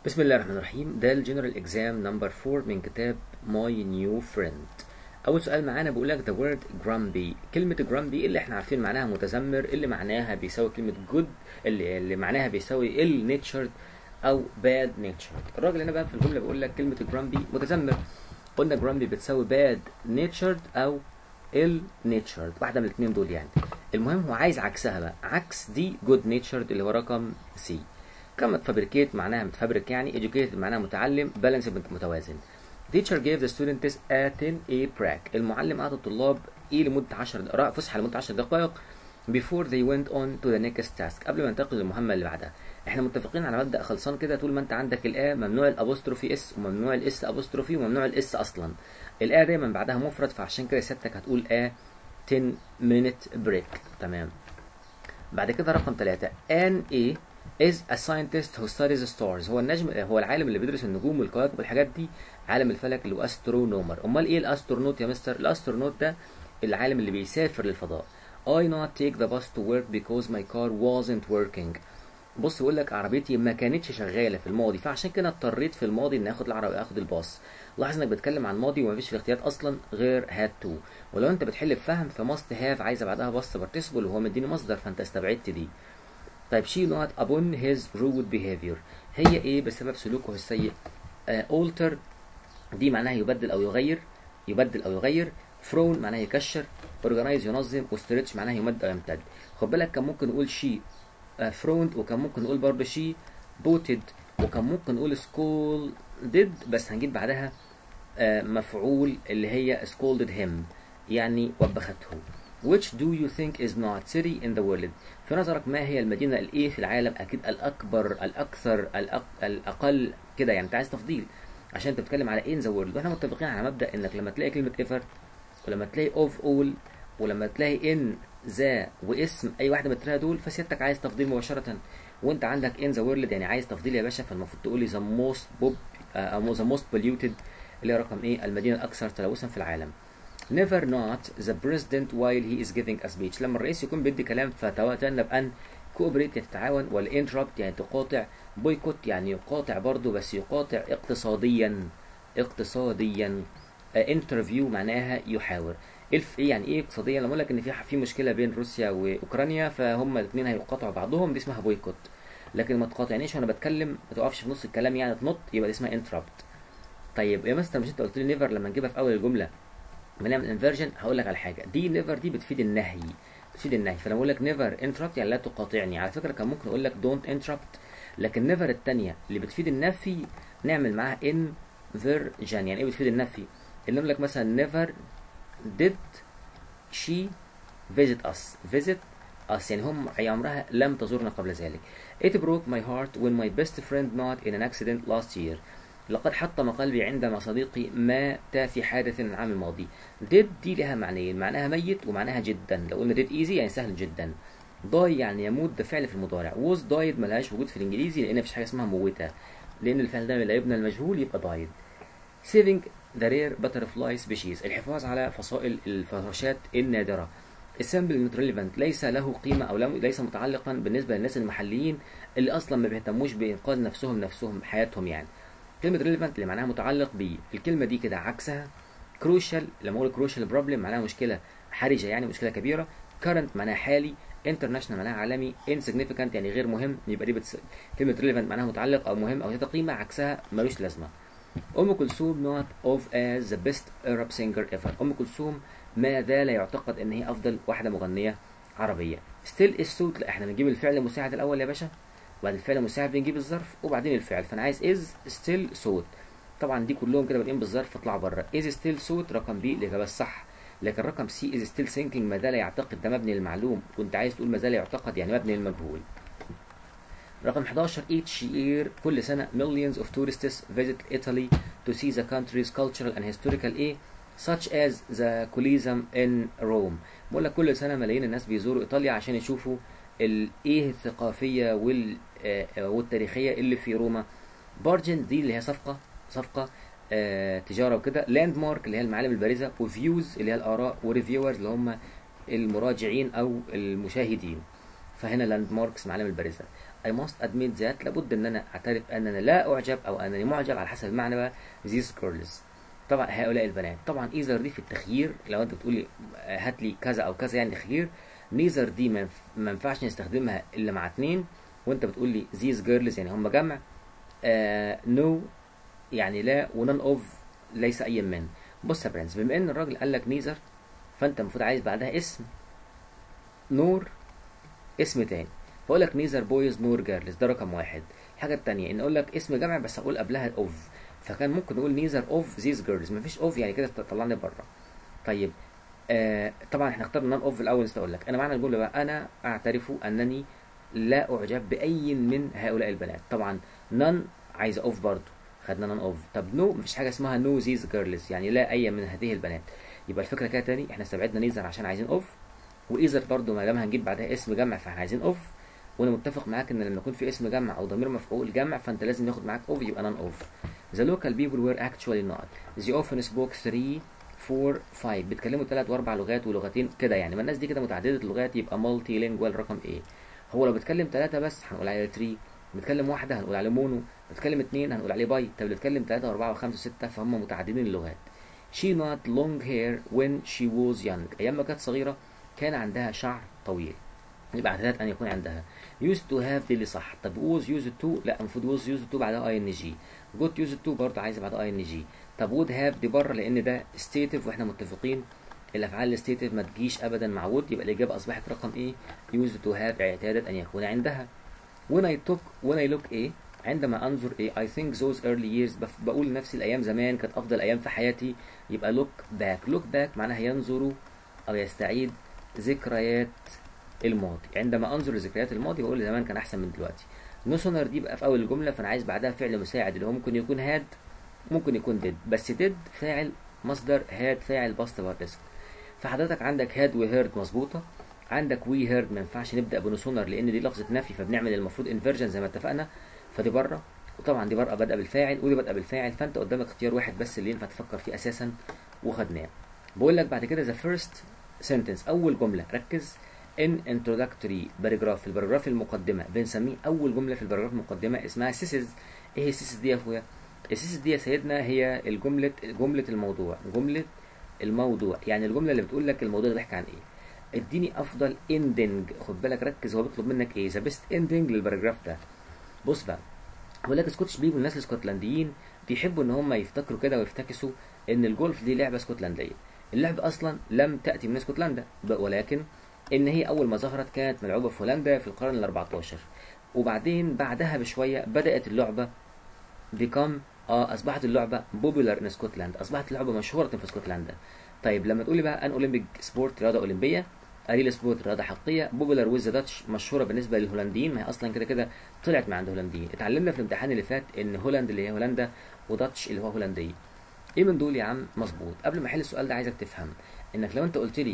بسم الله الرحمن الرحيم ده الجنرال اكزام نمبر 4 من كتاب ماي نيو فريند اول سؤال معانا بيقول لك the word grumpy كلمه grumpy اللي احنا عارفين معناها متذمر اللي معناها بيساوي كلمه good اللي, اللي معناها بيساوي ill natured او bad natured الراجل هنا بقى في الجمله بيقول لك كلمه grumpy متذمر قلنا grumpy بتساوي bad natured او ill natured واحده من الاثنين دول يعني المهم هو عايز عكسها بقى عكس دي good natured اللي هو رقم سي كما فابريكيت معناها متفبرك يعني educated معناها متعلم balance متوازن teacher gave the students a 10 a break المعلم اعطى الطلاب ايه لمده 10 دقائق فسحه لمده 10 دقائق before they went on to the next task قبل ما ينتقل للمهمه اللي بعدها احنا متفقين على مبدا خلصان كده طول ما انت عندك الا ممنوع الابوستروفي اس وممنوع الاس ابوستروفي وممنوع الاس اصلا الا دايما بعدها مفرد فعشان كده سيادتك هتقول a 10 minute break تمام بعد كده رقم 3 an a is a scientist who studies the stars هو النجم هو العالم اللي بيدرس النجوم والكواكب والحاجات دي عالم الفلك اللي هو استرونومر امال ايه الاسترونوت يا مستر الاسترونوت ده العالم اللي بيسافر للفضاء I not take the bus to work because my car wasn't working بص يقول لك عربيتي ما كانتش شغاله في الماضي فعشان كده اضطريت في الماضي ان اخد العربيه اخد الباص لاحظ انك بتتكلم عن ماضي ومفيش في الاختيارات اصلا غير هاد تو ولو انت بتحل بفهم فماست هاف عايزه بعدها باست بارتيسيبل وهو مديني مصدر فانت استبعدت دي طيب she not upon his rude behavior هي ايه بسبب سلوكه السيء آه alter دي معناها يبدل او يغير يبدل او يغير فرون معناها يكشر organize ينظم وستريتش معناها يمد او يمتد خد بالك كان ممكن نقول شي فرونت وكان ممكن نقول برضه شي بوتد وكان ممكن نقول سكولدد بس هنجيب بعدها آه مفعول اللي هي scolded him يعني وبخته which do you think is not city in the world في نظرك ما هي المدينة الايه في العالم اكيد الاكبر الاكثر الأق... الاقل كده يعني انت عايز تفضيل عشان انت بتتكلم على in the world واحنا متفقين على مبدا انك لما تلاقي كلمه ever ولما تلاقي of all ولما تلاقي in ذا واسم اي واحده من الثلاثه دول فسيادتك عايز تفضيل مباشره وانت عندك in the world يعني عايز تفضيل يا باشا فالمفروض تقول لي the most bob uh, the most polluted اللي هي رقم ايه المدينه الاكثر تلوثا في العالم never not the president while he is giving a speech لما الرئيس يكون بيدي كلام فتجنب ان كوبريت تتعاون ولا interrupt يعني تقاطع بويكوت يعني يقاطع برضه بس يقاطع اقتصاديا اقتصاديا انترفيو معناها يحاور الف ايه يعني ايه اقتصاديا لما اقول لك ان في في مشكله بين روسيا واوكرانيا فهم الاثنين هيقاطعوا بعضهم دي اسمها بويكوت لكن ما تقاطعنيش وانا بتكلم ما تقفش في نص الكلام يعني تنط يبقى دي اسمها انتربت طيب يا مستر مش انت قلت لي نيفر لما نجيبها في اول الجمله بنعمل انفيرجن هقول لك على حاجه دي نيفر دي بتفيد النهي بتفيد النهي فلما اقول لك نيفر انتربت يعني لا تقاطعني على فكره كان ممكن اقول لك دونت انتربت لكن نيفر الثانيه اللي بتفيد النفي نعمل معاها انفيرجن يعني ايه بتفيد النفي اللي اقول لك مثلا نيفر did she visit us visit us يعني هم أي عمرها لم تزورنا قبل ذلك it broke my heart when my best friend not in an accident last year لقد حطم قلبي عندما صديقي مات في حادث العام الماضي did دي لها معنيين معناها ميت ومعناها جدا لو قلنا did easy يعني سهل جدا die يعني يموت ده فعل في المضارع was died ملهاش وجود في الانجليزي لان مفيش حاجه اسمها موتة لان الفعل ده لا يبنى المجهول يبقى died saving the rare butterfly species الحفاظ على فصائل الفراشات النادرة السامبل not relevant ليس له قيمة أو ليس متعلقا بالنسبة للناس المحليين اللي أصلا ما بيهتموش بإنقاذ نفسهم نفسهم حياتهم يعني كلمة relevant اللي معناها متعلق ب الكلمة دي كده عكسها crucial لما أقول crucial problem معناها مشكلة حرجة يعني مشكلة كبيرة current معناها حالي international معناها عالمي insignificant يعني غير مهم يبقى دي بتس... كلمة relevant معناها متعلق أو مهم أو ذات قيمة عكسها ملوش لازمة أم كلثوم not of as the best Arab singer ever أم كلثوم ما زال يعتقد إن هي أفضل واحدة مغنية عربية still is suit لا إحنا بنجيب الفعل المساعد الأول يا باشا وبعد الفعل المساعد بنجيب الظرف وبعدين الفعل فأنا عايز is still suit طبعا دي كلهم كده بادئين بالظرف فاطلع بره is still suit رقم بي الإجابة الصح لكن رقم سي is still thinking ما زال يعتقد ده مبني للمعلوم وأنت عايز تقول ما زال يعتقد يعني مبني للمجهول رقم 11 each year كل سنة millions of tourists visit Italy to see the country's cultural and historical ايه such as the Colosseum in Rome بقول لك كل سنة ملايين الناس بيزوروا إيطاليا عشان يشوفوا الايه الثقافية وال والتاريخية اللي في روما بارجن دي اللي هي صفقة صفقة آه تجارة وكده لاند مارك اللي هي المعالم البارزة وفيوز اللي هي الآراء وريفيورز اللي هم المراجعين أو المشاهدين فهنا لاند ماركس معالم البارزة I must admit that لابد ان انا اعترف ان انا لا اعجب او انني معجب على حسب المعنى بقى these girls طبعا هؤلاء البنات طبعا ايزر دي في التخيير لو انت بتقولي هات لي كذا او كذا يعني تخيير نيزر دي ما ينف- ما ينفعش نستخدمها الا مع اتنين وانت بتقول لي these girls يعني هم جمع آه no يعني لا ونون اوف ليس اي من بص يا برنس بما ان الراجل قال لك نيزر فانت المفروض عايز بعدها اسم نور اسم تاني فاقول لك نيزر بويز نور جيرلز ده رقم واحد الحاجه التانية ان اقول لك اسم جمع بس اقول قبلها اوف فكان ممكن نقول نيزر اوف ذيز جيرلز مفيش اوف يعني كده طلعني بره طيب آه طبعا احنا اخترنا نون اوف الاول نسيت اقول لك انا معنى الجمله بقى انا اعترف انني لا اعجب باي من هؤلاء البنات طبعا نون عايزه اوف برضه خدنا نون اوف طب نو مفيش حاجه اسمها نو ذيز جيرلز يعني لا اي من هذه البنات يبقى الفكره كده تاني احنا استبعدنا نيزر عشان عايزين اوف وايزر برضو ما دام هنجيب بعدها اسم جمع فاحنا عايزين اوف وانا متفق معاك ان لما يكون في اسم جمع او ضمير مفعول جمع فانت لازم ياخد معاك اوف يبقى نون اوف The local people were actually not. They often spoke three, four, five. بيتكلموا ثلاث واربع لغات ولغتين كده يعني ما الناس دي كده متعددة اللغات يبقى مالتي لينجوال رقم ايه؟ هو لو بيتكلم ثلاثة بس هنقول عليه تري بيتكلم واحدة هنقول عليه مونو بيتكلم اثنين هنقول عليه باي طب بيتكلم ثلاثة واربعة وخمسة وستة فهم متعددين اللغات. She not long hair when she was young. أيام ما كانت صغيرة كان عندها شعر طويل. يبقى اعتادت ان يكون عندها used to have دي اللي صح طب was used to لا المفروض was used to بعدها اي ان جي got used to برضه عايزه بعدها اي ان جي طب would have دي بره لان ده stative واحنا متفقين الافعال الستيتيف ما تجيش ابدا مع would يبقى الاجابه اصبحت رقم ايه used to have اعتادت ان يكون عندها when I took when I look ايه عندما انظر ايه I think those early years بف- بقول لنفسي الايام زمان كانت افضل ايام في حياتي يبقى look back look back معناها ينظر او يستعيد ذكريات الماضي عندما انظر لذكريات الماضي بقول زمان كان احسن من دلوقتي نو سونر دي بقى في اول الجمله فانا عايز بعدها فعل مساعد اللي هو ممكن يكون هاد ممكن يكون ديد بس ديد فاعل مصدر هاد فاعل باست بارتيسيبل فحضرتك عندك هاد وهيرد مظبوطه عندك وي هيرد ما ينفعش نبدا بنو سونر لان دي لفظه نفي فبنعمل المفروض انفرجن زي ما اتفقنا فدي بره وطبعا دي بره بادئه بالفاعل ودي بادئه بالفاعل فانت قدامك اختيار واحد بس اللي ينفع تفكر فيه اساسا وخدناه بقول لك بعد كده ذا فيرست سنتنس اول جمله ركز ان introductory paragraph في البراجراف المقدمه بنسميه اول جمله في البراجراف المقدمه اسمها سيسز ايه هي سيسز دي يا اخويا السيسز دي يا سيدنا هي الجمله جمله الموضوع جمله الموضوع يعني الجمله اللي بتقول لك الموضوع ده بيحكي عن ايه اديني افضل اندنج خد بالك ركز هو بيطلب منك ايه ذا بيست اندنج للباراجراف ده بص بقى بقول لك سكوتش بيبل الناس الاسكتلنديين بيحبوا ان هم يفتكروا كده ويفتكسوا ان الجولف دي لعبه اسكتلنديه اللعبه اصلا لم تاتي من اسكتلندا ب- ولكن ان هي اول ما ظهرت كانت ملعوبه في هولندا في القرن ال 14 وبعدين بعدها بشويه بدات اللعبه become اه اصبحت اللعبه بوبولار ان اسكتلند اصبحت اللعبه مشهوره في اسكتلندا طيب لما تقولي بقى ان اولمبيك سبورت رياضه اولمبيه اريل سبورت رياضه حقيقيه بوبولار ويز داتش مشهوره بالنسبه للهولنديين ما هي اصلا كده كده طلعت من عند الهولنديين اتعلمنا في الامتحان اللي فات ان هولاند اللي هي هولندا وداتش اللي هو هولنديه ايه من دول يا عم مظبوط قبل ما احل السؤال ده عايزك تفهم انك لو انت قلت لي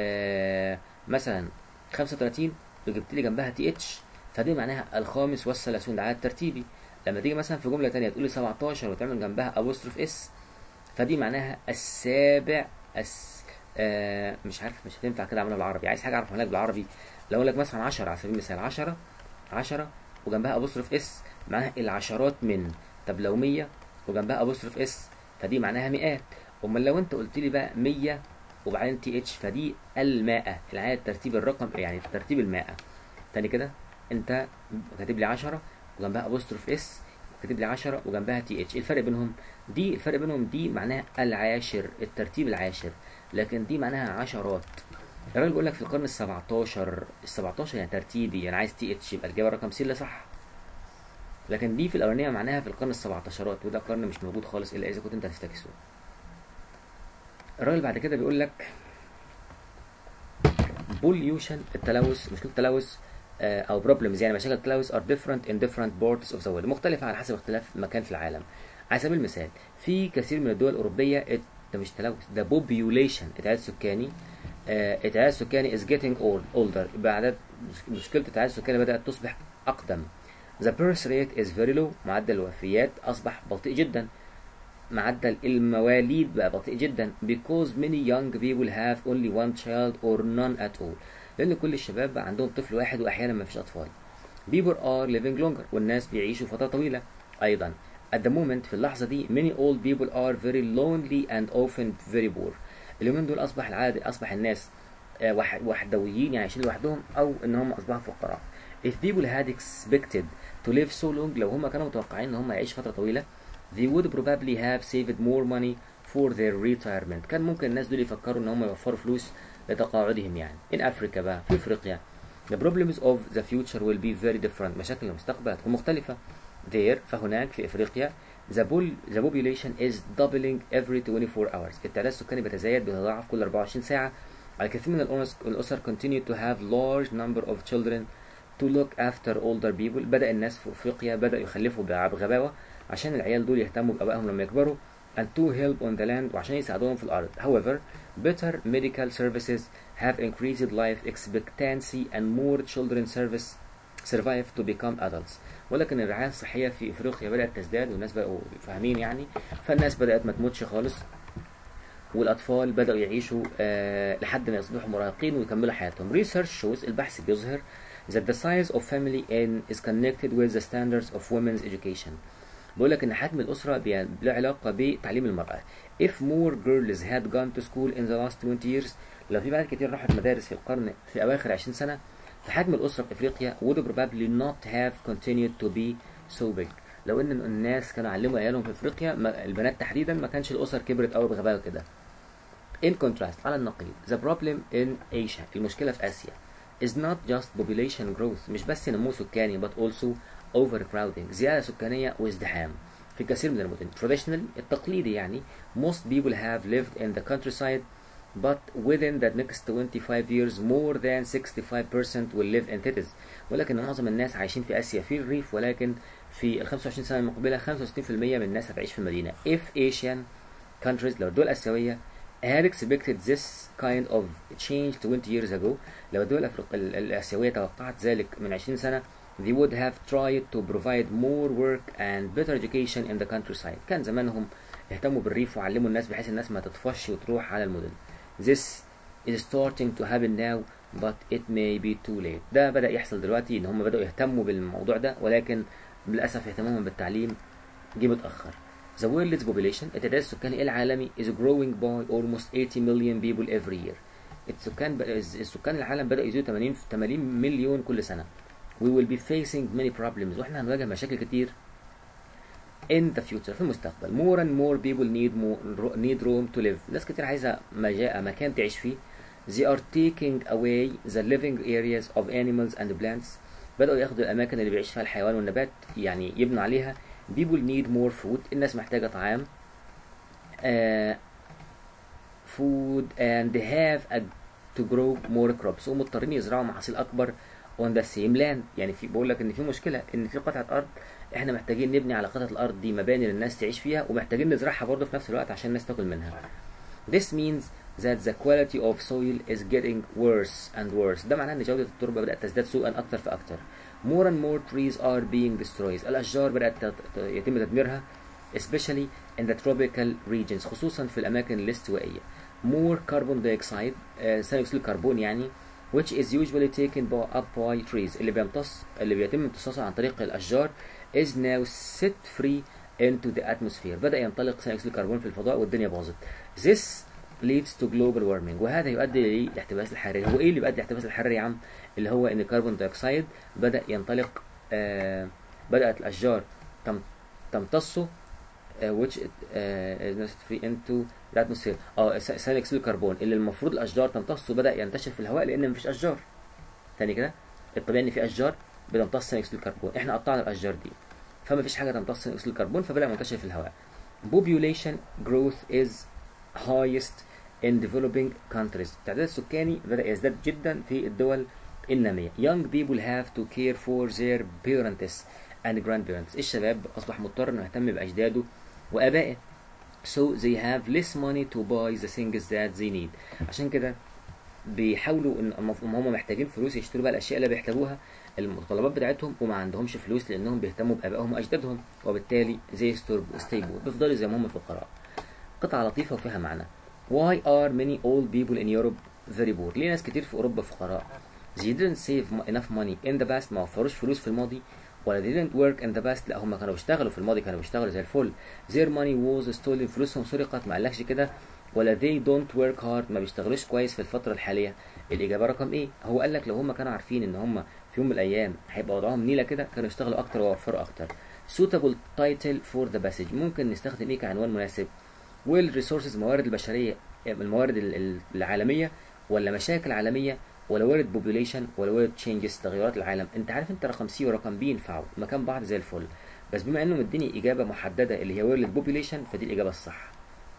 آه مثلا 35 وجبت لي جنبها تي اتش فدي معناها الخامس والثلاثون ده عدد ترتيبي لما تيجي مثلا في جمله تانية تقول لي 17 وتعمل جنبها ابوستروف اس فدي معناها السابع الس... آه مش عارف مش هتنفع كده اعملها بالعربي عايز حاجه اعرفها لك بالعربي لو اقول لك مثلا 10 على سبيل المثال 10 10 وجنبها ابوستروف اس معناها العشرات من طب لو 100 وجنبها ابوستروف اس فدي معناها مئات امال لو انت قلت لي بقى 100 وبعدين تي اتش فدي المائة العدد ترتيب الرقم يعني ترتيب المائة تاني كده انت كاتب لي 10 وجنبها ابوستروف اس وكاتب لي 10 وجنبها تي اتش ايه الفرق بينهم دي الفرق بينهم دي معناها العاشر الترتيب العاشر لكن دي معناها عشرات الراجل بيقول لك في القرن ال 17 ال 17 يعني ترتيبي يعني عايز تي اتش يبقى الإجابة رقم سي اللي صح لكن دي في الأولانية معناها في القرن ال 17 وده قرن مش موجود خالص إلا إذا كنت أنت هتفتكسه الراجل بعد كده بيقول لك بوليوشن التلوث مشكلة التلوث آه، او بروبلمز يعني مشاكل التلوث are different in different parts of the world مختلفة على حسب اختلاف مكان في العالم على سبيل المثال في كثير من الدول الأوروبية it- ده مش تلوث ده population التعداد السكاني آه، التعداد السكاني is getting old older بعدد مشكلة التعداد السكاني بدأت تصبح أقدم the birth rate is very low معدل الوفيات أصبح بطيء جدا معدل المواليد بقى بطيء جدا because many young people have only one child or none at all لأن كل الشباب بقى عندهم طفل واحد وأحيانا ما فيش أطفال people are living longer والناس بيعيشوا فترة طويلة أيضا at the moment في اللحظة دي many old people are very lonely and often very poor اليومين دول أصبح العادة أصبح الناس آه، وح- وحدويين يعني عايشين لوحدهم أو إن هم أصبحوا فقراء if people had expected to live so long لو هم كانوا متوقعين إن هم يعيشوا فترة طويلة they would probably have saved more money for their retirement كان ممكن الناس دول يفكروا إن هم يوفروا فلوس لتقاعدهم يعني in Africa بقى في أفريقيا The problems of the future will be very different مشاكل المستقبل هتكون مختلفة there فهناك في افريقيا the, pol- the population is doubling every 24 hours التعداد السكاني بيتزايد بيتضاعف كل 24 ساعة الكثير من الأنس- الأسر continue to have large number of children to look after older people بدأ الناس في افريقيا بدأوا يخلفوا بع- بغباوة عشان العيال دول يهتموا بآبائهم لما يكبروا and to help on the land وعشان يساعدوهم في الأرض however better medical services have increased life expectancy and more children service survive to become adults ولكن الرعاية الصحية في افريقيا بدأت تزداد والناس بقوا فاهمين يعني فالناس بدأت ما تموتش خالص والأطفال بدأوا يعيشوا آه لحد ما يصبحوا مراهقين ويكملوا حياتهم research shows البحث بيظهر that the size of family in is connected with the standards of women's education بيقول لك ان حجم الاسره بي- له علاقه بتعليم المراه if more girls had gone to school in the last 20 years لو في بنات كتير راحت مدارس في القرن في اواخر 20 سنه فحجم الاسره في افريقيا would probably not have continued to be so big لو ان الناس كانوا علموا عيالهم في افريقيا ما البنات تحديدا ما كانش الاسر كبرت قوي بغباء كده In contrast على النقيض the problem in Asia المشكلة في آسيا is not just population growth مش بس نمو سكاني but also overcrowding زيادة سكانية وازدحام في كثير من المدن traditionally التقليدي يعني most people have lived in the countryside but within the next 25 years more than 65% will live in cities ولكن معظم الناس عايشين في آسيا في الريف ولكن في ال 25 سنة المقبلة 65% من الناس هتعيش في المدينة if Asian countries لو الدول الآسيوية had expected this kind of change 20 years ago لو الدول الأفريق- ال- الآسيوية توقعت ذلك من 20 سنة they would have tried to provide more work and better education in the countryside كان زمانهم اهتموا بالريف وعلموا الناس بحيث الناس ما تطفش وتروح على المدن this is starting to happen now but it may be too late ده بدأ يحصل دلوقتي ان هم بدأوا يهتموا بالموضوع ده ولكن للأسف اهتمامهم بالتعليم جه متأخر The world's population التعداد السكاني العالمي is growing by almost 80 million people every year. السكان ب... السكان العالم بدأ يزيدوا 80 80 مليون كل سنة. We will be facing many problems واحنا هنواجه مشاكل كتير in the future في المستقبل. More and more people need more need room to live. ناس كتير عايزة مجا... مكان تعيش فيه. They are taking away the living areas of animals and plants. بدأوا ياخدوا الأماكن اللي بيعيش فيها الحيوان والنبات يعني يبنوا عليها. People need more food. الناس محتاجة طعام. آه food and they have a, to grow more crops ومضطرين يزرعوا محاصيل أكبر on the same land يعني في بقول لك إن في مشكلة إن في قطعة أرض إحنا محتاجين نبني على قطعة الأرض دي مباني للناس تعيش فيها ومحتاجين نزرعها برضه في نفس الوقت عشان الناس تاكل منها. This means that the quality of soil is getting worse and worse. ده معناه إن جودة التربة بدأت تزداد سوءا أكتر فأكتر. More and more trees are being destroyed. الأشجار بدأت تت- ت- يتم تدميرها especially in the tropical regions خصوصا في الأماكن الاستوائية. More carbon dioxide آه، ثاني أكسيد الكربون يعني which is usually taken by, up by trees اللي بيمتص اللي بيتم امتصاصه عن طريق الأشجار is now set free into the atmosphere بدأ ينطلق ثاني أكسيد الكربون في الفضاء والدنيا باظت. This leads to global warming وهذا يؤدي للاحتباس الحراري هو ايه اللي بيؤدي للاحتباس الحراري يا عم اللي هو ان الكربون دايوكسيد بدا ينطلق آه بدات الاشجار تم تمتصه آه which آه is not free into the atmosphere اه ث- ثاني اكسيد الكربون اللي المفروض الاشجار تمتصه بدا ينتشر في الهواء لان مفيش اشجار تاني كده الطبيعي ان في اشجار بتمتص ثاني اكسيد الكربون احنا قطعنا الاشجار دي فما فيش حاجه تمتص ثاني اكسيد الكربون فبدا منتشر في الهواء population growth is highest in developing countries التعداد السكاني بدأ يزداد جدا في الدول النامية young people have to care for their parents and grandparents الشباب أصبح مضطر إنه يهتم بأجداده وآبائه so they have less money to buy the things that they need عشان كده بيحاولوا ان المف- هم محتاجين فلوس يشتروا بقى الاشياء اللي بيحتاجوها المتطلبات بتاعتهم وما عندهمش فلوس لانهم بيهتموا بابائهم واجدادهم وبالتالي زي ستور stay poor بيفضلوا زي ما هم فقراء قطعة لطيفة وفيها معنى Why are many old people in Europe very poor؟ ليه ناس كتير في أوروبا فقراء؟ they didn't save enough money in the past ما وفروش فلوس في الماضي ولا they didn't work in the past لا هم كانوا بيشتغلوا في الماضي كانوا بيشتغلوا زي الفل their money was stolen فلوسهم سرقت ما قالكش كده ولا they don't work hard ما بيشتغلوش كويس في الفترة الحالية الإجابة رقم إيه هو قال لك لو هم كانوا عارفين إن هم في يوم من الأيام هيبقى وضعهم نيلة كده كانوا يشتغلوا أكتر ويوفروا أكتر suitable title for the passage ممكن نستخدم إيه كعنوان مناسب will resources موارد البشرية الموارد ال- ال- العالمية ولا مشاكل عالمية ولا وارد population ولا وارد changes تغيرات العالم انت عارف انت رقم سي ورقم بي ينفعوا مكان بعض زي الفل بس بما انه مديني اجابه محدده اللي هي وارد population فدي الاجابه الصح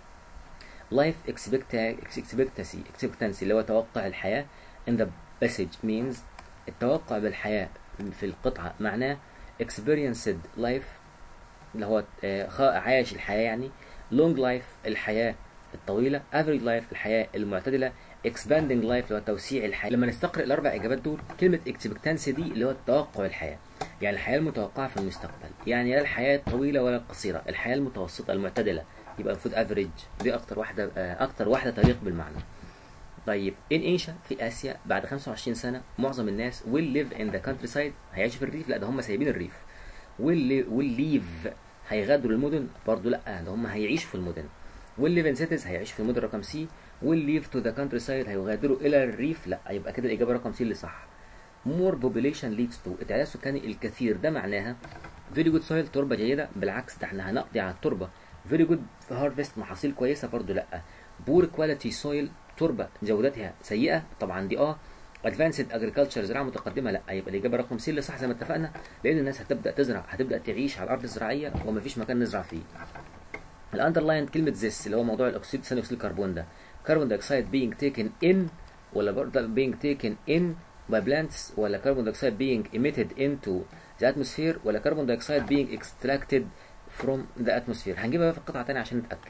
life expecta- expectancy expectancy اللي هو توقع الحياه in the passage means التوقع بالحياه في القطعه معناه experienced life اللي هو آه، خ- عايش الحياه يعني long life الحياه الطويله average life الحياه المعتدله expanding life اللي هو توسيع الحياه لما نستقرأ الاربع اجابات دول كلمه expectancy دي اللي هو توقع الحياه يعني الحياه المتوقعه في المستقبل يعني لا الحياه الطويله ولا القصيره الحياه المتوسطه المعتدله يبقى المفروض افريج دي اكتر واحده آه، اكتر واحده تليق بالمعنى طيب ان ايشا في اسيا بعد 25 سنه معظم الناس will live in the countryside هيعيشوا في الريف لا ده هم سايبين الريف will li- will leave هيغادروا المدن برضه لا ده هم هيعيشوا في المدن will live in cities هيعيشوا في المدن رقم سي will leave to the countryside هيغادروا الى الريف لا يبقى كده الاجابه رقم سي اللي صح more population leads to التعداد السكاني الكثير ده معناها very good soil تربه جيده بالعكس ده احنا هنقضي على التربه very good harvest محاصيل كويسه برضه لا poor quality soil تربه جودتها سيئه طبعا دي اه advanced agriculture زراعه متقدمه لا يبقى الاجابه رقم سي اللي صح زي ما اتفقنا لان الناس هتبدا تزرع هتبدا تعيش على الارض الزراعيه ومفيش مكان نزرع فيه الاندرلاين كلمه زيس اللي هو موضوع الاكسيد ثاني اكسيد الكربون ده كربون دايوكسيد being taken in ولا برضه being taken in by plants ولا كربون دايوكسيد being emitted into the atmosphere ولا كربون دايوكسيد being extracted from the atmosphere هنجيبها بقى في القطعه تاني عشان نتاكد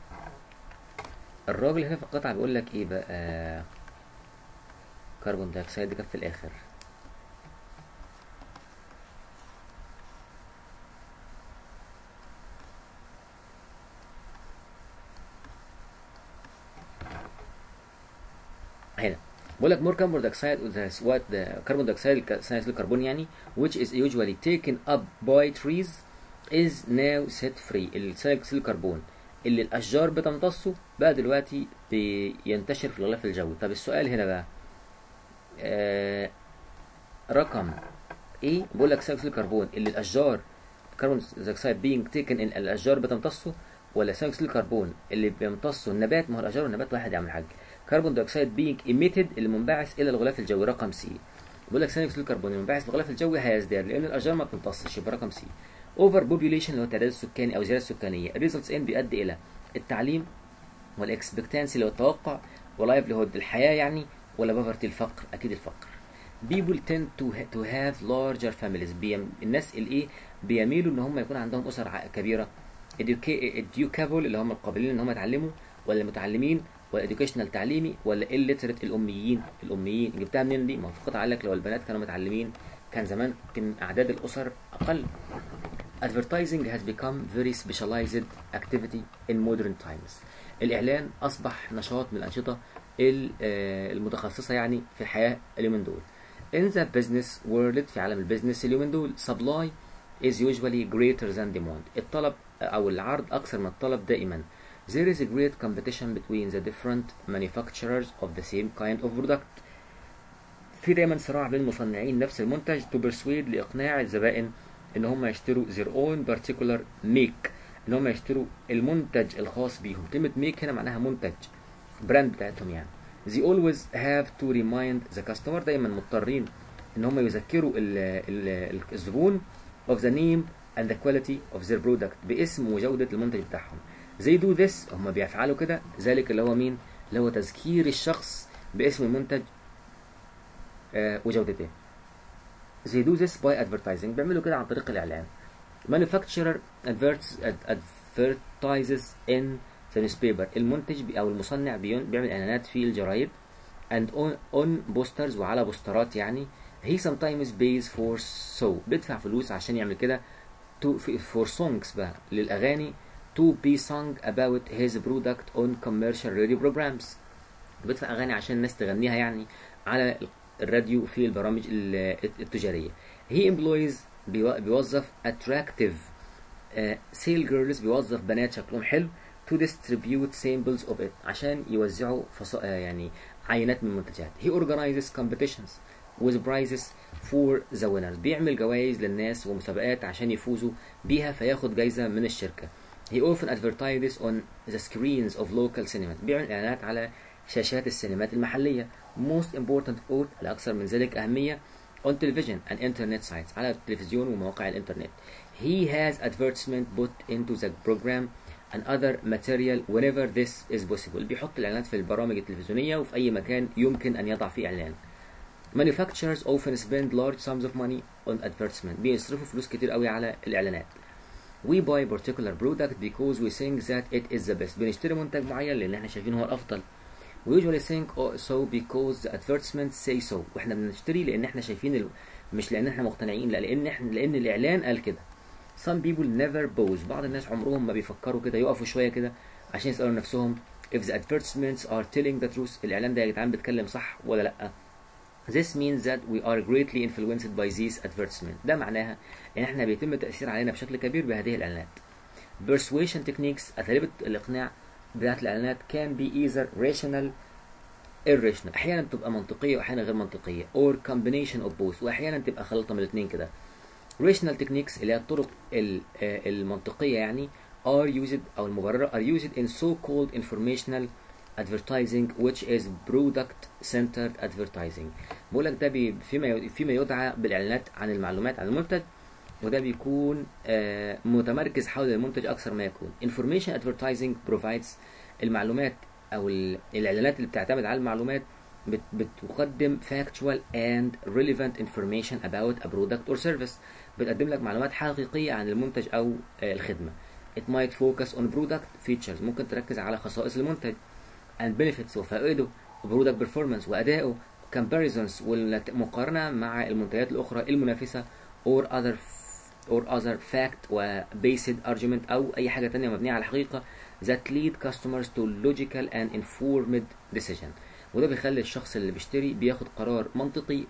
الراجل هنا في القطعه بيقول لك ايه بقى كربون دايوكسيد دي كانت في الاخر هنا بقول لك more carbon dioxide with what the carbon dioxide ثاني اكسيد الكربون يعني which is usually taken up by trees is now set free الثاني اكسيد الكربون اللي الاشجار بتمتصه بقى دلوقتي بينتشر في الغلاف الجوي طب السؤال هنا بقى آه رقم ايه بقول لك ثاني اكسيد الكربون اللي الاشجار كربون دايوكسيد being taken in الاشجار بتمتصه ولا ثاني اكسيد الكربون اللي بيمتصه النبات ما هو الاشجار والنبات واحد يا عم الحاج كربون دايوكسيد بينج ايميتد اللي منبعث الى الغلاف الجوي رقم سي بيقول لك ثاني اكسيد الكربون المنبعث للغلاف الجوي هيزداد لان الاشجار ما بتمتصش يبقى رقم سي اوفر بوبيوليشن اللي هو التعداد السكاني او الزياده السكانيه ريزلتس ان بيؤدي الى التعليم والاكسبكتانسي اللي هو التوقع ولايفليهود الحياه يعني ولا بافرتي الفقر اكيد الفقر people tend to ha- to have larger families بيم... الناس الايه بيميلوا ان هم يكون عندهم اسر ع- كبيره educa- educable اللي هم القابلين ان هم يتعلموا ولا المتعلمين ولا educational تعليمي ولا illiterate الاميين الاميين جبتها منين دي ما هو في القطعه قال لك لو البنات كانوا متعلمين كان زمان كان اعداد الاسر اقل advertising has become very specialized activity in modern times الاعلان اصبح نشاط من الانشطه ال- آه، المتخصصه يعني في الحياه اليومين دول in the business world في عالم البيزنس اليومين دول supply is usually greater than demand الطلب او العرض اكثر من الطلب دائما there is a great competition between the different manufacturers of the same kind of product في دايما صراع بين مصنعين نفس المنتج to persuade لإقناع الزبائن إن هم يشتروا their own particular make إن هم يشتروا المنتج الخاص بيهم كلمة make هنا معناها منتج براند بتاعتهم يعني they always have to remind the customer دايما مضطرين إن هم يذكروا ال ال الزبون of the name and the quality of their product باسم وجودة المنتج بتاعهم they do this هم بيفعلوا كده ذلك اللي هو مين اللي هو تذكير الشخص باسم المنتج آه، وجودته they do this by advertising بيعملوا كده عن طريق الإعلان manufacturer adverts ad- advertises in the newspaper المنتج بي أو المصنع بيون- بيعمل إعلانات في الجرايد and on, on posters وعلى بوسترات يعني he sometimes pays for so بيدفع فلوس عشان يعمل كده to for songs بقى للأغاني to be sung about his product on commercial radio programs بيدفع أغاني عشان الناس تغنيها يعني على الراديو في البرامج ال- التجاريه he employs بيو- بيوظف attractive سيل جيرلز بيوظف بنات شكلهم حلو to distribute samples of it عشان يوزعوا فص... آه يعني عينات من المنتجات he organizes competitions with prizes for the winners بيعمل جوائز للناس ومسابقات عشان يفوزوا بيها فياخد جايزة من الشركة he often advertises on the screens of local cinemas بيعمل إعلانات على شاشات السينمات المحلية most important or الأكثر من ذلك أهمية on television and internet sites على التلفزيون ومواقع الإنترنت he has advertisement put into the program and other material whenever this is possible بيحط الإعلانات في البرامج التلفزيونية وفي أي مكان يمكن أن يضع فيه إعلان manufacturers often spend large sums of money on advertisement بيصرفوا فلوس كتير قوي على الإعلانات we buy particular product because we think that it is the best بنشتري منتج معين لأن احنا شايفين هو الأفضل we usually think so because the advertisements say so واحنا بنشتري لأن احنا شايفين ال... مش لأن احنا مقتنعين لا لأن احنا لأن الإعلان قال كده some people never pause بعض الناس عمرهم ما بيفكروا كده يقفوا شوية كده عشان يسألوا نفسهم if the advertisements are telling the truth الإعلان ده يا جدعان بيتكلم صح ولا لأ This means that we are greatly influenced by these advertisements. ده معناها ان احنا بيتم التأثير علينا بشكل كبير بهذه الإعلانات. Persuasion techniques أساليب الإقناع بتاعت الإعلانات can be either rational irrational أحيانا بتبقى منطقية وأحيانا غير منطقية or combination of both وأحيانا تبقى خلطة من الاثنين كده. rational techniques اللي هي الطرق ال- آه المنطقية يعني are used أو المبررة are used in so-called informational advertising which is product centered advertising بقول لك ده بي فيما ي- فيما يدعى بالاعلانات عن المعلومات عن المنتج وده بيكون آه، متمركز حول المنتج اكثر ما يكون information advertising provides المعلومات او ال- الاعلانات اللي بتعتمد على المعلومات بت- بتقدم factual and relevant information about a product or service بتقدم لك معلومات حقيقية عن المنتج او آه، الخدمة it might focus on product features ممكن تركز على خصائص المنتج and benefits وفوائده وبرودكت بيرفورمانس وادائه comparisons والمقارنه مع المنتجات الاخرى المنافسه or other or other fact و based argument او اي حاجه تانية مبنيه على حقيقه that lead customers to logical and informed decision وده بيخلي الشخص اللي بيشتري بياخد قرار منطقي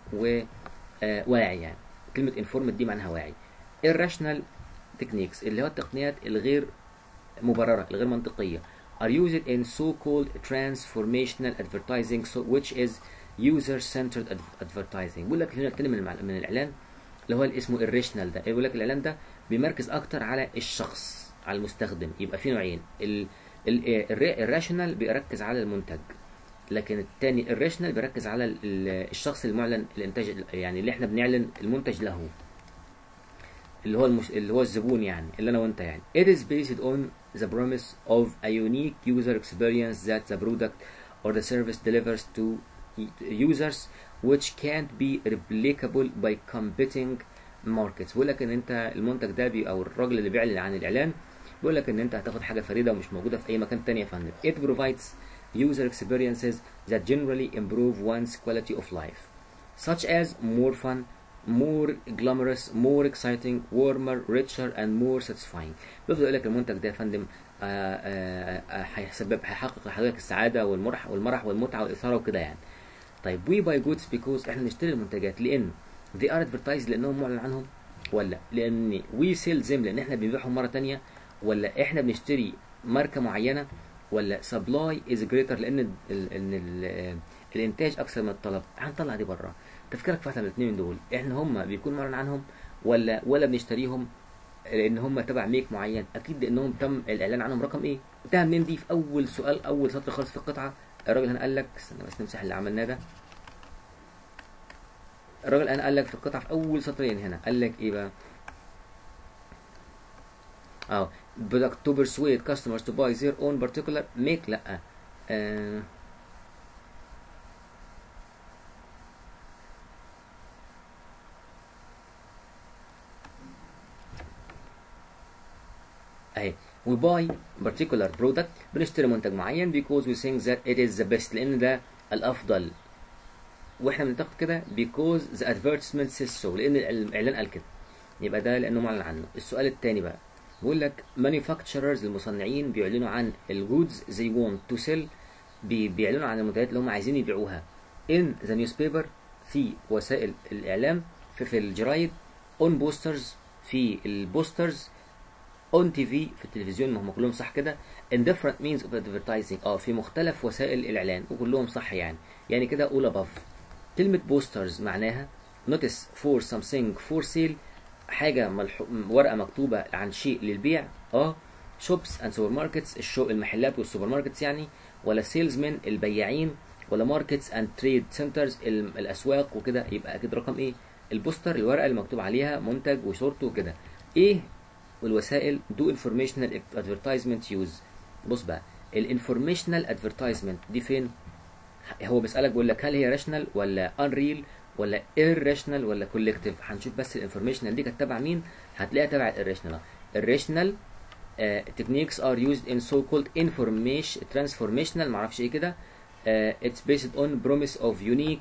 وواعي يعني كلمه informed دي معناها واعي irrational techniques اللي هو التقنيات الغير مبررة الغير منطقية are used in so-called transformational advertising so which is user-centered ad- advertising بيقول لك هنا التاني من, المع... من الإعلان اللي هو اللي اسمه irrational ده بيقول لك الإعلان ده بيمركز أكتر على الشخص على المستخدم يبقى في نوعين ال... ال... الراشنال بيركز على المنتج لكن التاني الراشنال بيركز على ال... ال- الشخص المعلن الانتاج يعني اللي احنا بنعلن المنتج له اللي هو المش... اللي هو الزبون يعني اللي انا وانت يعني it is based on the promise of a unique user experience that the product or the service delivers to users which can't be replicable by competing markets بيقول لك ان انت المنتج ده بي او الراجل اللي بيعلن عن الاعلان بيقول لك ان انت هتاخد حاجه فريده ومش موجوده في اي مكان تاني يا فندم it provides user experiences that generally improve one's quality of life such as more fun more glamorous more exciting warmer richer and more satisfying بيفضل يقول لك المنتج ده يا فندم آه، آه، آه، هيسبب هيحقق لحضرتك السعاده والمرح والمرح والمتعه والاثاره وكده يعني طيب وي باي جودز بيكوز احنا نشتري المنتجات لان they are advertised لانهم معلن عنهم ولا لان وي سيل زم لان احنا بنبيعهم مره تانية ولا احنا بنشتري ماركه معينه ولا سبلاي از جريتر لان ال ال ان ال الانتاج اكثر من الطلب هنطلع دي بره تفكيرك في واحده من الاثنين دول احنا هم بيكون معلن عنهم ولا ولا بنشتريهم لان هم تبع ميك معين اكيد لانهم تم الاعلان عنهم رقم ايه انتهى منين دي في اول سؤال اول سطر خالص في القطعه الراجل هنا قال لك استنى بس نمسح اللي عملناه ده الراجل هنا قال لك في القطعه في اول سطرين هنا قال لك ايه بقى اه product to persuade customers to buy their own particular make لا آه اهي we buy particular product بنشتري منتج معين because we think that it is the best لان ده الافضل واحنا بنعتقد كده because the advertisement says so لان الاعلان قال كده يبقى ده لانه معلن عنه السؤال الثاني بقى بيقول لك manufacturers المصنعين بيعلنوا عن الجودز they want to sell بي بيعلنوا عن المنتجات اللي هم عايزين يبيعوها in the newspaper في وسائل الاعلام في, في الجرايد اون بوسترز في البوسترز اون تي في في التلفزيون ما هم كلهم صح كده in different means of advertising اه في مختلف وسائل الاعلان وكلهم صح يعني يعني كده all above كلمة بوسترز معناها notice for something for sale حاجة ملحو... ورقة مكتوبة عن شيء للبيع اه shops and supermarkets الشو المحلات والسوبر ماركتس يعني ولا salesmen البياعين ولا markets and trade centers ال- الأسواق وكده يبقى أكيد رقم إيه البوستر الورقة اللي مكتوب عليها منتج وصورته وكده إيه والوسائل do informational advertisement use بص بقى الانفورميشنال ادفرتايزمنت دي فين هو بيسالك بيقول لك هل هي راشنال ولا انريل ولا irrational ولا كولكتيف هنشوف بس الانفورميشنال دي كانت تبع مين هتلاقيها تبع الراشنال الراشنال تكنيكس ار يوزد ان سو كولد انفورميشن ترانسفورميشنال معرفش ايه كده اتس بيسد اون بروميس اوف يونيك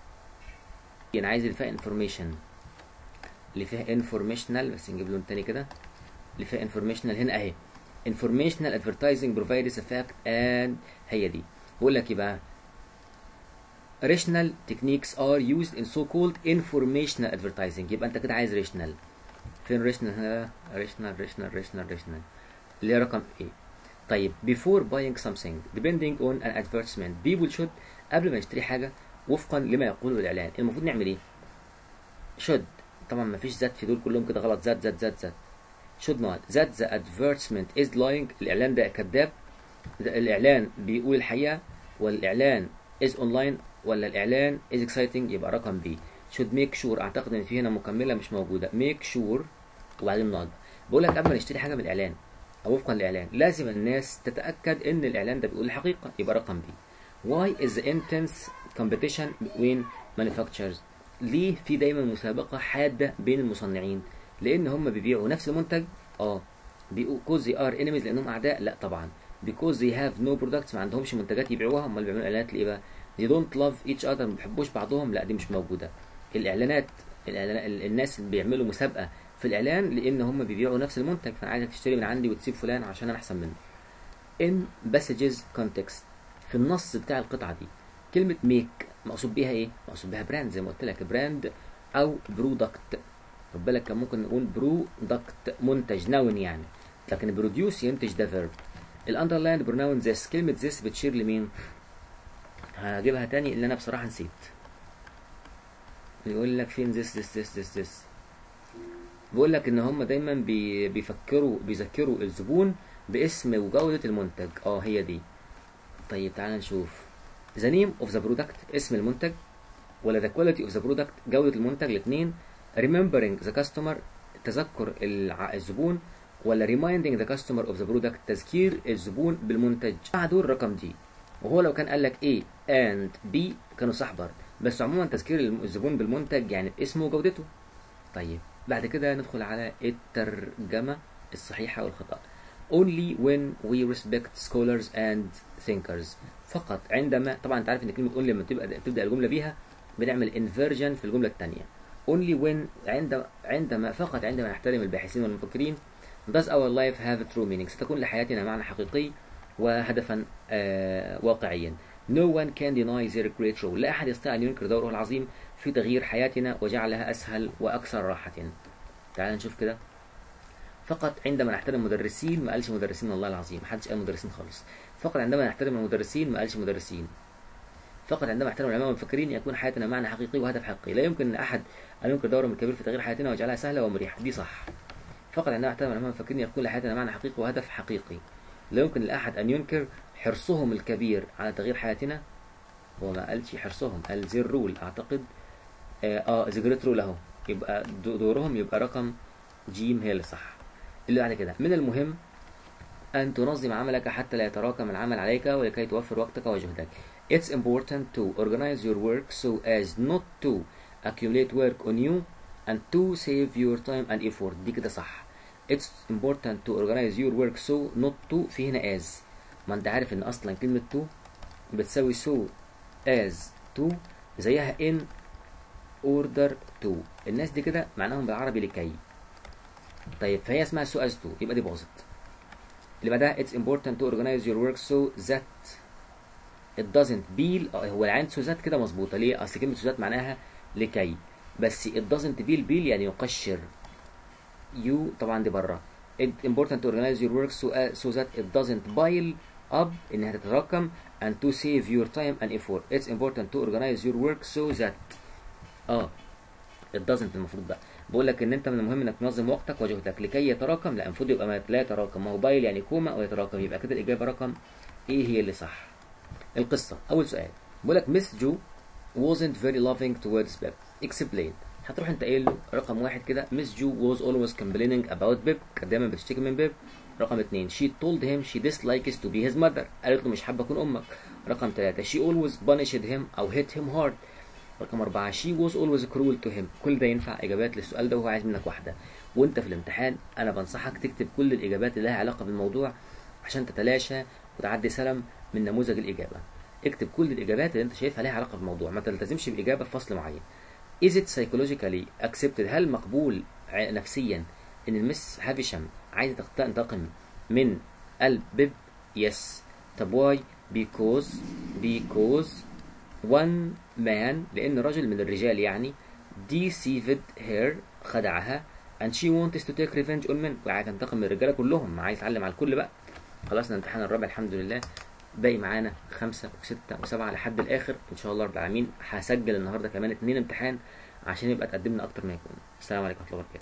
انا عايز اللي فيها انفورميشن اللي فيها انفورميشنال بس نجيب لون تاني كده اللي فيها انفورميشنال هنا اهي informational advertising provides effect and هي دي بقول لك يبقى rational techniques are used in so-called informational advertising يبقى انت كده عايز rational فين rational هنا rational rational rational rational اللي هي رقم ايه طيب before buying something depending on an advertisement people should قبل ما نشتري حاجة وفقا لما يقوله الإعلان المفروض نعمل ايه should طبعا ما فيش ذات في دول كلهم كده غلط ذات ذات ذات ذات should not that the advertisement is lying الإعلان ده كذاب الإعلان بيقول الحقيقة والإعلان is online ولا الإعلان is exciting يبقى رقم B should make sure أعتقد إن في هنا مكملة مش موجودة make sure وبعدين نقعد بقول لك قبل ما نشتري حاجة من الإعلان أو وفقا للإعلان لازم الناس تتأكد إن الإعلان ده بيقول الحقيقة يبقى رقم B why is the intense competition between manufacturers ليه في دايما مسابقة حادة بين المصنعين لان هم بيبيعوا نفس المنتج اه because they are enemies لانهم اعداء لا طبعا because they have no products ما عندهمش منتجات يبيعوها امال بيعملوا اعلانات ليه بقى they don't love each other ما بيحبوش بعضهم لا دي مش موجوده الاعلانات الإعلانات الناس اللي بيعملوا مسابقه في الاعلان لان هم بيبيعوا نفس المنتج فانا عايزك تشتري من عندي وتسيب فلان عشان انا احسن منه in passages context في النص بتاع القطعه دي كلمه make مقصود بيها ايه مقصود بيها براند زي ما قلت لك براند او برودكت خد بالك كان ممكن نقول برودكت منتج نون يعني لكن بروديوس ينتج ده فيرب الاندرلاين بروناون ذس كلمه ذس بتشير لمين هجيبها تاني اللي انا بصراحه نسيت يقول لك فين ذس ذس ذس ذس ذس بيقول لك ان هم دايما بي بيفكروا بيذكروا الزبون باسم وجوده المنتج اه هي دي طيب تعال نشوف ذا نيم اوف ذا برودكت اسم المنتج ولا ذا كواليتي اوف ذا برودكت جوده المنتج الاثنين remembering the customer تذكر الع- الزبون ولا reminding the customer of the product تذكير الزبون بالمنتج مع دول رقم دي وهو لو كان قال لك A and B كانوا صح برضه بس عموما تذكير الم- الزبون بالمنتج يعني باسمه وجودته طيب بعد كده ندخل على الترجمة الصحيحة والخطأ only when we respect scholars and thinkers فقط عندما طبعا انت عارف ان كلمة only لما تبقى تبدأ الجملة بيها بنعمل inversion في الجملة الثانية only when عند عندما فقط عندما نحترم الباحثين والمفكرين does our life have true meaning ستكون لحياتنا معنى حقيقي وهدفا آه واقعيا no one can deny their great role لا أحد يستطيع أن ينكر دوره العظيم في تغيير حياتنا وجعلها أسهل وأكثر راحة تعال نشوف كده فقط عندما نحترم مدرسين ما قالش مدرسين والله العظيم محدش قال مدرسين خالص فقط عندما نحترم المدرسين ما قالش مدرسين فقط عندما نحترم العلماء والمفكرين يكون حياتنا معنى حقيقي وهدف حقيقي لا يمكن أحد أن ينكر دوره الكبير في تغيير حياتنا ويجعلها سهلة ومريحة دي صح فقط عندما نحترم العلماء والمفكرين يكون لحياتنا معنى حقيقي وهدف حقيقي لا يمكن لأحد أن ينكر حرصهم الكبير على تغيير حياتنا هو ما قالش حرصهم قال زي الرول أعتقد اه, آه زي جريت رول أهو يبقى دو- دورهم يبقى رقم جيم هي اللي صح اللي بعد كده من المهم أن تنظم عملك حتى لا يتراكم العمل عليك ولكي توفر وقتك وجهدك. It's important to organize your work so as not to accumulate work on you and to save your time and effort. دي كده صح. It's important to organize your work so not to في هنا as. ما انت عارف ان اصلا كلمة to بتساوي so as to زيها in order to. الناس دي كده معناهم بالعربي لكي. طيب فهي اسمها so as to يبقى دي باظت. اللي بعدها it's important to organize your work so that it doesn't be آه، هو العين so that كده مظبوطه ليه اصل كلمه so that معناها لكي بس it doesn't بيل بيل يعني يقشر you طبعا دي بره it important to organize your work so, uh, so that it doesn't pile up انها تتراكم and to save your time and effort it's important to organize your work so that اه it doesn't المفروض بقى بقول لك ان انت من المهم انك تنظم وقتك وجهدك لكي يتراكم لا المفروض يبقى ما لا يتراكم ما هو بايل يعني كوما او يتراكم يبقى كده الاجابه رقم ايه هي اللي صح القصه اول سؤال بقول لك مس جو wasn't very loving towards Pep explain هتروح انت قايل له رقم واحد كده مس جو was always complaining about Pep كانت دايما بتشتكي من بيب رقم اتنين she told him she dislikes to be his mother قالت له مش حابه اكون امك رقم ثلاثة she always punished him او hit him hard رقم أربعة she was always cruel to him كل ده ينفع إجابات للسؤال ده وهو عايز منك واحدة وأنت في الامتحان أنا بنصحك تكتب كل الإجابات اللي لها علاقة بالموضوع عشان تتلاشى وتعدي سلم من نموذج الإجابة اكتب كل الإجابات اللي أنت شايفها لها علاقة بالموضوع ما تلتزمش بإجابة في فصل معين is it psychologically accepted هل مقبول نفسيا إن المس هافشام عايزة تنتقم من قلب بيب يس طب واي because because one man لأن رجل من الرجال يعني deceived her خدعها and she wants to take revenge on men وعايز تنتقم من الرجالة كلهم عايز يتعلم على الكل بقى خلصنا الامتحان الرابع الحمد لله باقي معانا خمسة وستة وسبعة لحد الآخر إن شاء الله رب العالمين هسجل النهاردة كمان اتنين امتحان عشان يبقى تقدمنا أكتر ما يكون السلام عليكم ورحمة الله وبركاته